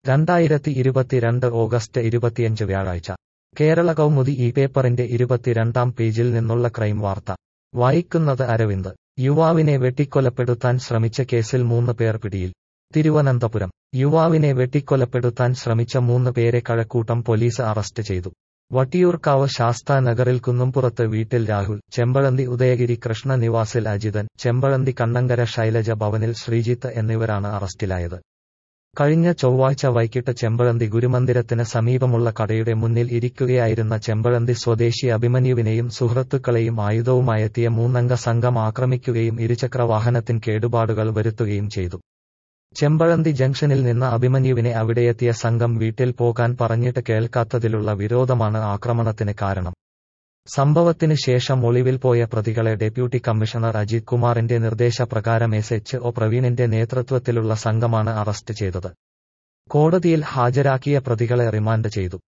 രണ്ടായിരത്തി ഇരുപത്തിരണ്ട് ഓഗസ്റ്റ് ഇരുപത്തിയഞ്ച് വ്യാഴാഴ്ച കേരള കൗമുദി ഈ പേപ്പറിന്റെ ഇരുപത്തിരണ്ടാം പേജിൽ നിന്നുള്ള ക്രൈം വാർത്ത വായിക്കുന്നത് അരവിന്ദ് യുവാവിനെ വെട്ടിക്കൊലപ്പെടുത്താൻ ശ്രമിച്ച കേസിൽ മൂന്ന് പേർ പിടിയിൽ തിരുവനന്തപുരം യുവാവിനെ വെട്ടിക്കൊലപ്പെടുത്താൻ ശ്രമിച്ച മൂന്ന് പേരെ കഴക്കൂട്ടം പോലീസ് അറസ്റ്റ് ചെയ്തു വട്ടിയൂർക്കാവ് ശാസ്താ നഗറിൽ കുന്നുംപുറത്ത് വീട്ടിൽ രാഹുൽ ചെമ്പഴന്തി ഉദയഗിരി കൃഷ്ണ നിവാസിൽ അജിതൻ ചെമ്പഴന്തി കണ്ണങ്കര ശൈലജ ഭവനിൽ ശ്രീജിത്ത് എന്നിവരാണ് അറസ്റ്റിലായത് കഴിഞ്ഞ ചൊവ്വാഴ്ച വൈകിട്ട് ചെമ്പഴന്തി ഗുരുമന്ദിരത്തിന് സമീപമുള്ള കടയുടെ മുന്നിൽ ഇരിക്കുകയായിരുന്ന ചെമ്പഴന്തി സ്വദേശി അഭിമന്യുവിനെയും സുഹൃത്തുക്കളെയും ആയുധവുമായെത്തിയ മൂന്നംഗ സംഘം ആക്രമിക്കുകയും ഇരുചക്ര വാഹനത്തിന് കേടുപാടുകൾ വരുത്തുകയും ചെയ്തു ചെമ്പഴന്തി ജംഗ്ഷനിൽ നിന്ന് അഭിമന്യുവിനെ അവിടെയെത്തിയ സംഘം വീട്ടിൽ പോകാൻ പറഞ്ഞിട്ട് കേൾക്കാത്തതിലുള്ള വിരോധമാണ് ആക്രമണത്തിന് കാരണം സംഭവത്തിന് ശേഷം ഒളിവിൽ പോയ പ്രതികളെ ഡെപ്യൂട്ടി കമ്മീഷണർ അജിത് കുമാറിന്റെ നിർദ്ദേശപ്രകാരം എസ് എച്ച് ഒ പ്രവീണിന്റെ നേതൃത്വത്തിലുള്ള സംഘമാണ് അറസ്റ്റ് ചെയ്തത് കോടതിയിൽ ഹാജരാക്കിയ പ്രതികളെ റിമാൻഡ് ചെയ്തു